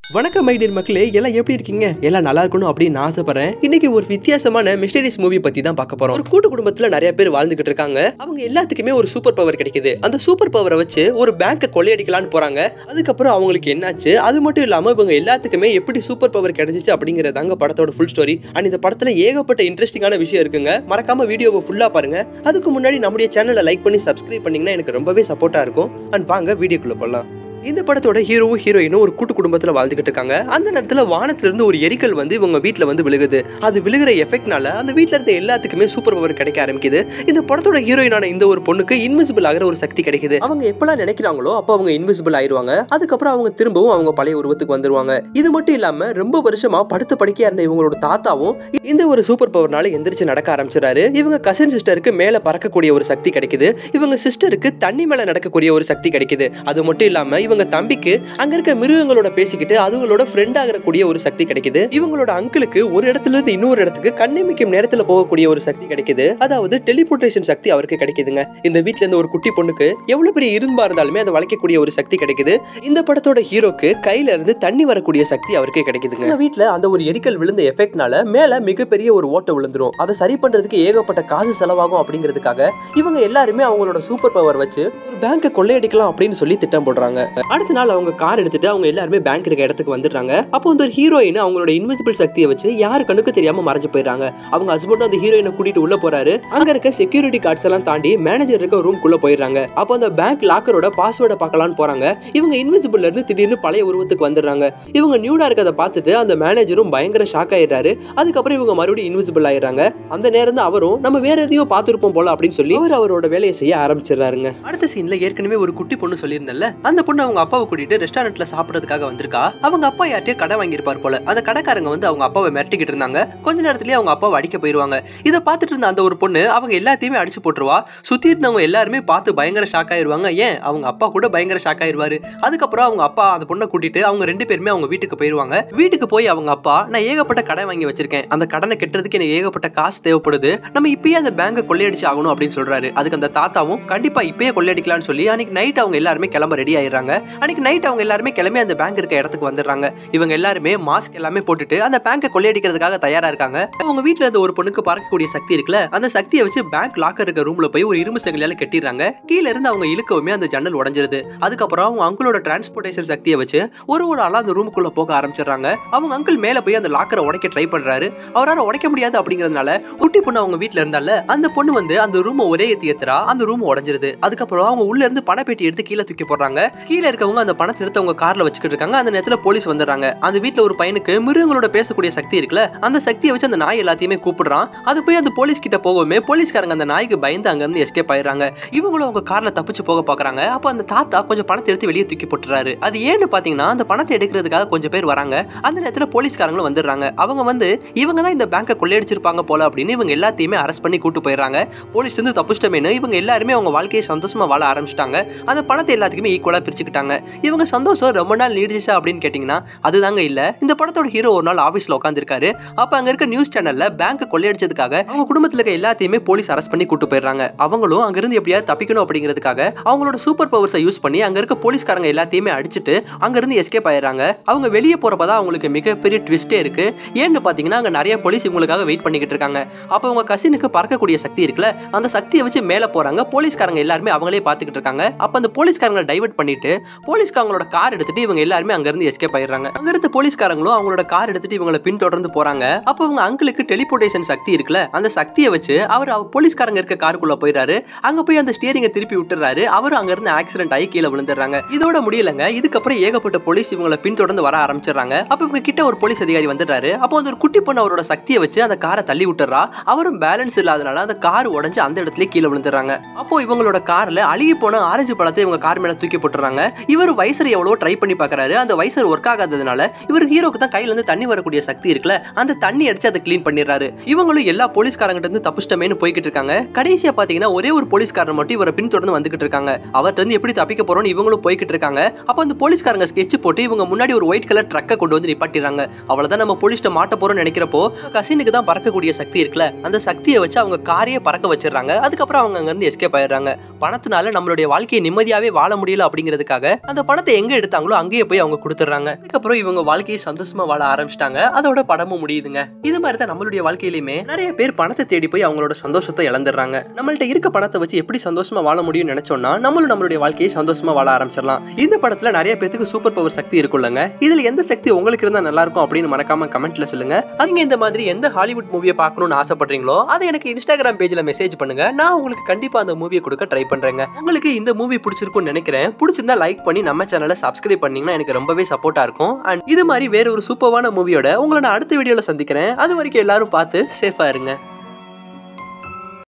வணக்கம் மைடியர் மக்களே எல்லாம் எப்படி இருக்கீங்க எல்லாம் நல்லா இருக்கணும் அப்படின்னு நான் ஆசைப்படுறேன் இன்னைக்கு ஒரு வித்தியாசமான மிஸ்டரிஸ் மூவி பத்தி தான் பார்க்க போறோம் ஒரு கூட்டு குடும்பத்துல நிறைய பேர் வாழ்ந்துகிட்டு இருக்காங்க அவங்க எல்லாத்துக்குமே ஒரு சூப்பர் பவர் கிடைக்குது அந்த சூப்பர் பவரை வச்சு ஒரு பேங்கை கொள்ளையடிக்கலாம்னு போறாங்க அதுக்கப்புறம் அவங்களுக்கு என்னாச்சு அது மட்டும் இல்லாம இவங்க எல்லாத்துக்குமே எப்படி சூப்பர் பவர் கிடைச்சிச்சு அப்படிங்கறதாங்க படத்தோட ஃபுல் ஸ்டோரி அண்ட் இந்த படத்துல ஏகப்பட்ட இன்ட்ரெஸ்டிங்கான விஷயம் இருக்குங்க மறக்காம வீடியோவை ஃபுல்லா பாருங்க அதுக்கு முன்னாடி நம்முடைய சேனலை லைக் பண்ணி சப்ஸ்கிரைப் பண்ணீங்கன்னா எனக்கு ரொம்பவே சப்போர்ட்டா இருக்கும் அண்ட் வாங்க வீடியோக்குள்ள போகலாம் இந்த படத்தோட ஹீரோவும் ஹீரோயினும் ஒரு கூட்டு குடும்பத்துல வாழ்ந்துகிட்டு இருக்காங்க அந்த நேரத்துல வானத்துல இருந்து ஒரு எரிக்கல் வந்து இவங்க வீட்ல வந்து விழுகுது அது விழுகிற எஃபெக்ட்னால அந்த வீட்ல இருந்த எல்லாத்துக்குமே சூப்பர் பவர் கிடைக்க ஆரம்பிக்குது இந்த படத்தோட ஹீரோயினான இந்த ஒரு பொண்ணுக்கு இன்விசிபிள் ஆகிற ஒரு சக்தி கிடைக்குது அவங்க எப்பெல்லாம் நினைக்கிறாங்களோ அப்போ அவங்க இன்விசிபிள் ஆயிருவாங்க அதுக்கப்புறம் அவங்க திரும்பவும் அவங்க பழைய உருவத்துக்கு வந்துருவாங்க இது மட்டும் இல்லாம ரொம்ப வருஷமா படுத்த படுக்கையா இருந்த இவங்களோட தாத்தாவும் இந்த ஒரு சூப்பர் பவர்னால எந்திரிச்சு நடக்க ஆரம்பிச்சிடாரு இவங்க கசின் சிஸ்டருக்கு மேல பறக்கக்கூடிய ஒரு சக்தி கிடைக்குது இவங்க சிஸ்டருக்கு தண்ணி மேல நடக்கக்கூடிய ஒரு சக்தி கிடைக்குது அது மட்டும் இல்லாம இவங்க தம்பிக்கு அங்க இருக்க மிருகங்களோட பேசிக்கிட்டு அதுங்களோட ஃப்ரெண்ட் ஆகக்கூடிய ஒரு சக்தி கிடைக்குது இவங்களோட அங்கிளுக்கு ஒரு இடத்துல இருந்து இன்னொரு இடத்துக்கு கண்ணிமிக்கும் நேரத்துல போகக்கூடிய ஒரு சக்தி கிடைக்குது அதாவது டெலிபோர்டேஷன் சக்தி அவருக்கு கிடைக்குதுங்க இந்த வீட்ல இருந்து ஒரு குட்டி பொண்ணுக்கு எவ்வளவு பெரிய இரும்பா இருந்தாலுமே அதை வளைக்கக்கூடிய ஒரு சக்தி கிடைக்குது இந்த படத்தோட ஹீரோக்கு கையில இருந்து தண்ணி வரக்கூடிய சக்தி அவருக்கு கிடைக்குதுங்க இந்த வீட்ல அந்த ஒரு எரிக்கல் விழுந்த எஃபெக்ட்னால மேல மிகப்பெரிய ஒரு ஓட்டை விழுந்துரும் அதை சரி பண்றதுக்கு ஏகப்பட்ட காசு செலவாகும் அப்படிங்கிறதுக்காக இவங்க எல்லாருமே அவங்களோட சூப்பர் பவர் வச்சு ஒரு பேங்கை கொள்ளையடிக்கலாம் அப்படின்னு சொல்லி திட்டம் போடுறாங்க அடுத்த நாள் அவங்க கார் எடுத்துட்டு அவங்க எல்லாருமே பேங்க் இருக்க இடத்துக்கு வந்துடுறாங்க அப்போ வந்து ஒரு ஹீரோயின் அவங்களோட இன்விசிபிள் சக்தியை வச்சு யாரு கண்ணுக்கு தெரியாம மறைஞ்சு போயிடுறாங்க அவங்க ஹஸ்பண்டும் அந்த ஹீரோயினை கூட்டிட்டு உள்ள போறாரு அங்க இருக்க செக்யூரிட்டி கார்ட்ஸ் எல்லாம் தாண்டி மேனேஜர் இருக்க ரூம் குள்ள போயிடுறாங்க அப்போ அந்த பேங்க் லாக்கரோட பாஸ்வேர்டை பார்க்கலாம்னு போறாங்க இவங்க இன்விசிபிள்ல இருந்து திடீர்னு பழைய உருவத்துக்கு வந்துடுறாங்க இவங்க நியூடா இருக்கதை பார்த்துட்டு அந்த மேனேஜரும் பயங்கர ஷாக் ஆயிடுறாரு அதுக்கப்புறம் இவங்க மறுபடியும் இன்விசிபிள் ஆயிடுறாங்க அந்த நேரம் தான் அவரும் நம்ம வேற எதையோ பார்த்துருப்போம் போல அப்படின்னு சொல்லி அவர் அவரோட வேலையை செய்ய ஆரம்பிச்சிடுறாருங்க அடுத்த சீன்ல ஏற்கனவே ஒரு குட்டி பொண்ணு சொல்லியிருந்தல அந்த பொண்ணு அவங்க அப்பாவை கூட்டிட்டு ரெஸ்டாரண்ட்ல சாப்பிடறதுக்காக வந்திருக்கா அவங்க அப்பா யார்ட்டையும் கடை வாங்கியிருப்பார் போல அந்த கடைக்காரங்க வந்து அவங்க அப்பாவை மிரட்டிக்கிட்டு இருந்தாங்க கொஞ்ச நேரத்திலேயே அவங்க அப்பாவை அடிக்க போயிருவாங்க இதை பார்த்துட்டு இருந்த அந்த ஒரு பொண்ணு அவங்க எல்லாத்தையுமே அடிச்சு போட்டுருவா சுத்தி இருந்தவங்க எல்லாருமே பார்த்து பயங்கர ஷாக் ஆயிருவாங்க ஏன் அவங்க அப்பா கூட பயங்கர ஷாக் ஆயிருவாரு அதுக்கப்புறம் அவங்க அப்பா அந்த பொண்ணை கூட்டிட்டு அவங்க ரெண்டு பேருமே அவங்க வீட்டுக்கு போயிருவாங்க வீட்டுக்கு போய் அவங்க அப்பா நான் ஏகப்பட்ட கடை வாங்கி வச்சிருக்கேன் அந்த கடனை கட்டுறதுக்கு எனக்கு ஏகப்பட்ட காசு தேவைப்படுது நம்ம இப்பயே அந்த பேங்கை கொள்ளையடிச்சு ஆகணும் அப்படின்னு சொல்றாரு அதுக்கு அந்த தாத்தாவும் கண்டிப்பா இப்பயே கொள்ளையடிக்கலாம்னு சொல்லி அன்னைக்கு நைட் அவங்க எல்லாருமே கிளம்ப ரெடி ஆயிடுறாங்க அன்னைக்கு நைட் அவங்க எல்லாருமே கிளம்பி அந்த பேங்க் இருக்க இடத்துக்கு வந்துடுறாங்க இவங்க எல்லாருமே மாஸ்க் எல்லாமே போட்டுட்டு அந்த பேங்கை கொள்ளையடிக்கிறதுக்காக தயாரா இருக்காங்க அவங்க வீட்ல இருந்த ஒரு பொண்ணுக்கு பறக்கக்கூடிய சக்தி இருக்குல்ல அந்த சக்தியை வச்சு பேங்க் லாக்கர் இருக்க ரூம்ல போய் ஒரு இரும்பு சங்கிலியால கட்டிடுறாங்க கீழ இருந்து அவங்க இழுக்கவுமே அந்த ஜன்னல் உடஞ்சிருது அதுக்கப்புறம் அவங்க அங்கிளோட டிரான்ஸ்போர்டேஷன் சக்தியை வச்சு ஒரு ஒரு ஆளா அந்த ரூமுக்குள்ள போக ஆரம்பிச்சிடுறாங்க அவங்க அங்கிள் மேல போய் அந்த லாக்கரை உடைக்க ட்ரை பண்றாரு அவரால் உடைக்க முடியாது அப்படிங்கறதுனால குட்டி பொண்ணு அவங்க வீட்ல இருந்தால அந்த பொண்ணு வந்து அந்த ரூம் ஒரே ஏத்தி ஏத்துறா அந்த ரூம் உடஞ்சிருது அதுக்கப்புறம் அவங்க உள்ள இருந்து பணப்பேட்டி எடுத்து கீழே தூக்கி போடுறாங்க கீழே இருக்கவங்க அந்த பணத்தை எடுத்து அவங்க கார்ல வச்சுக்கிட்டு இருக்காங்க அந்த நேரத்துல போலீஸ் வந்துடுறாங்க அந்த வீட்ல ஒரு பையனுக்கு மிருகங்களோட பேசக்கூடிய சக்தி இருக்குல்ல அந்த சக்தியை வச்சு அந்த நாய் எல்லாத்தையுமே கூப்பிடுறான் அது போய் அந்த போலீஸ் கிட்ட போகவுமே போலீஸ்காரங்க அந்த நாய்க்கு பயந்து அங்க இருந்து எஸ்கேப் ஆயிடுறாங்க இவங்களும் அவங்க கார்ல தப்பிச்சு போக பாக்குறாங்க அப்ப அந்த தாத்தா கொஞ்சம் பணத்தை எடுத்து வெளியே தூக்கி போட்டுறாரு அது ஏன்னு பாத்தீங்கன்னா அந்த பணத்தை எடுக்கிறதுக்காக கொஞ்சம் பேர் வராங்க அந்த நேரத்துல போலீஸ்காரங்களும் வந்துடுறாங்க அவங்க வந்து இவங்க தான் இந்த பேங்கை கொள்ளையடிச்சிருப்பாங்க போல அப்படின்னு இவங்க எல்லாத்தையுமே அரெஸ்ட் பண்ணி கூட்டு போயிடுறாங்க போலீஸ் இருந்து தப்பிச்சிட்டமேனு இவங்க எல்லாருமே அவங்க வாழ்க்கையை சந்தோஷமா வாழ ஆரம்பிச்சிட்டாங்க அந்த பணத்தை எல்லாத்துக்குமே ஈக்குவலா பிரிச்சுக்கிட்டாங்க இவங்க சந்தோஷம் ரொம்ப நாள் நீடிச்சா அப்படின்னு கேட்டிங்கன்னா அதுதாங்க இல்ல இந்த படத்தோட ஹீரோ ஒரு நாள் ஆஃபீஸ்ல உட்காந்துருக்காரு அப்ப அங்க இருக்க நியூஸ் சேனல்ல பேங்க் கொள்ளையடிச்சதுக்காக அவங்க குடும்பத்துல இருக்க எல்லாத்தையுமே போலீஸ் அரெஸ்ட் பண்ணி கூட்டு போயிடுறாங்க அவங்களும் அங்க இருந்து எப்படியாவது தப்பிக்கணும் அப்படிங்கிறதுக்காக அவங்களோட சூப்பர் பவர்ஸை யூஸ் பண்ணி அங்க இருக்க போலீஸ்காரங்க எல்லாத்தையுமே அடிச்சுட்டு அங்க இருந்து எஸ்கேப் ஆயிடுறாங்க அவங்க வெளியே போறப்பதான் அவங்களுக்கு மிகப்பெரிய ட்விஸ்டே இருக்கு ஏன்னு பாத்தீங்கன்னா அங்க நிறைய போலீஸ் இவங்களுக்காக வெயிட் பண்ணிக்கிட்டு இருக்காங்க அப்ப உங்க கசினுக்கு பறக்கக்கூடிய சக்தி இருக்குல்ல அந்த சக்தியை வச்சு மேல போறாங்க போலீஸ்காரங்க எல்லாருமே அவங்களே பாத்துக்கிட்டு இருக்காங்க அப்ப அந்த போலீஸ்காரங்களை டைவர்ட் பண்ணிட்டு போலீஸ்காரங்களோட கார் எடுத்துட்டு இவங்க எல்லாருமே அங்க இருந்து எஸ்கேப் ஆயிடுறாங்க அங்க இருந்த போலீஸ்காரங்களும் அவங்களோட கார் எடுத்துட்டு இவங்களை பின்தொடர்ந்து போறாங்க அப்ப அவங்க அங்கிளுக்கு டெலிபோர்டேஷன் சக்தி இருக்குல்ல அந்த சக்தியை வச்சு அவர் அவர் போலீஸ்காரங்க இருக்க காருக்குள்ள போயிடுறாரு அங்க போய் அந்த ஸ்டியரிங்கை திருப்பி விட்டுறாரு அவரும் அங்க இருந்து ஆக்சிடென்ட் ஆகி கீழே விழுந்துடுறாங்க இதோட முடியலங்க இதுக்கப்புறம் ஏகப்பட்ட போலீஸ் இவங்களை பின்தொடர்ந்து வர ஆரம்பிச்சிடுறாங்க அப்ப இவங்க கிட்ட ஒரு போலீஸ் அதிகாரி வந்துடுறாரு அப்போ அந்த ஒரு குட்டி பொண்ணு அவரோட சக்தியை வச்சு அந்த காரை தள்ளி விட்டுறா அவரும் பேலன்ஸ் இல்லாதனால அந்த கார் உடஞ்சு அந்த இடத்துல கீழே விழுந்துடுறாங்க அப்போ இவங்களோட கார்ல அழுகி போன ஆரஞ்சு பழத்தை இவங்க கார் மேல தூக்கி போட்டுறாங்க இவர் வைசர் எவ்வளவோ ட்ரை பண்ணி பார்க்கறாரு அந்த வைசர் ஒர்க் ஆகாததுனால இவர் ஹீரோக்கு தான் கையில இருந்து தண்ணி வரக்கூடிய சக்தி இருக்குல்ல அந்த தண்ணி அடிச்சு அதை க்ளீன் பண்ணிடுறாரு இவங்களும் எல்லா போலீஸ்காரங்கிட்ட இருந்து தப்பிச்சிட்டமேனு போய்கிட்டு இருக்காங்க கடைசியா பாத்தீங்கன்னா ஒரே ஒரு போலீஸ்காரர் மட்டும் இவரை பின்தொடர்ந்து வந்துகிட்டு இருக்காங்க அவர்கிட்ட இருந்து எப்படி தப்பிக்க போறோம்னு இவங்களும் போய்கிட்டு இருக்காங்க அப்போ அந்த போலீஸ்காரங்க ஸ்கெட்ச் போட்டு இவங்க முன்னாடி ஒரு ஒயிட் கலர் ட்ரக்கை கொண்டு வந்து நிப்பாட்டிடுறாங்க அவ்வளவுதான் நம்ம போலீஸ்ட்ட மாட்ட போறோம்னு நினைக்கிறப்போ கசினுக்கு தான் பறக்கக்கூடிய சக்தி இருக்குல்ல அந்த சக்தியை வச்சு அவங்க காரையே பறக்க வச்சிடுறாங்க அதுக்கப்புறம் அவங்க அங்க இருந்து எஸ்கேப் ஆயிடுறாங்க பணத்தினால நம்மளுடைய வாழ்க்கையை நிம்மதியாவே வாழ முடியல அப்படிங்கிறதுக்காக கொடுத்துறாங்க அந்த பணத்தை எங்க எடுத்தாங்களோ அங்கேயே போய் அவங்க கொடுத்துறாங்க அதுக்கப்புறம் இவங்க வாழ்க்கையை சந்தோஷமா வாழ ஆரம்பிச்சிட்டாங்க அதோட படமும் முடியுதுங்க இது மாதிரி தான் நம்மளுடைய வாழ்க்கையிலுமே நிறைய பேர் பணத்தை தேடி போய் அவங்களோட சந்தோஷத்தை இழந்துடுறாங்க நம்மள்ட்ட இருக்க பணத்தை வச்சு எப்படி சந்தோஷமா வாழ முடியும்னு நினைச்சோம்னா நம்மளும் நம்மளுடைய வாழ்க்கையை சந்தோஷமா வாழ ஆரம்பிச்சிடலாம் இந்த படத்துல நிறைய பேத்துக்கு சூப்பர் பவர் சக்தி இருக்குல்லங்க இதுல எந்த சக்தி உங்களுக்கு இருந்தா நல்லா இருக்கும் அப்படின்னு மறக்காம கமெண்ட்ல சொல்லுங்க நீங்க இந்த மாதிரி எந்த ஹாலிவுட் மூவியை பார்க்கணும்னு ஆசைப்படுறீங்களோ அதை எனக்கு இன்ஸ்டாகிராம் பேஜ்ல மெசேஜ் பண்ணுங்க நான் உங்களுக்கு கண்டிப்பா அந்த மூவியை கொடுக்க ட்ரை பண்றேங்க உங்களுக்கு இந்த மூவி பிடிச்சிருக்கும்னு நினைக்கிறேன் பிடிச்சிருந்தா லைக் பண்ணி நம்ம சேனலை சப்ஸ்கிரைப் பண்ணீங்கன்னா எனக்கு ரொம்பவே சப்போர்ட்டா இருக்கும் அண்ட் இது மாதிரி வேற ஒரு சூப்பரான மூவியோட உங்களை நான் அடுத்த வீடியோல சந்திக்கிறேன் அது வரைக்கும் எல்லாரும் பார்த்து சேஃபா இருங்க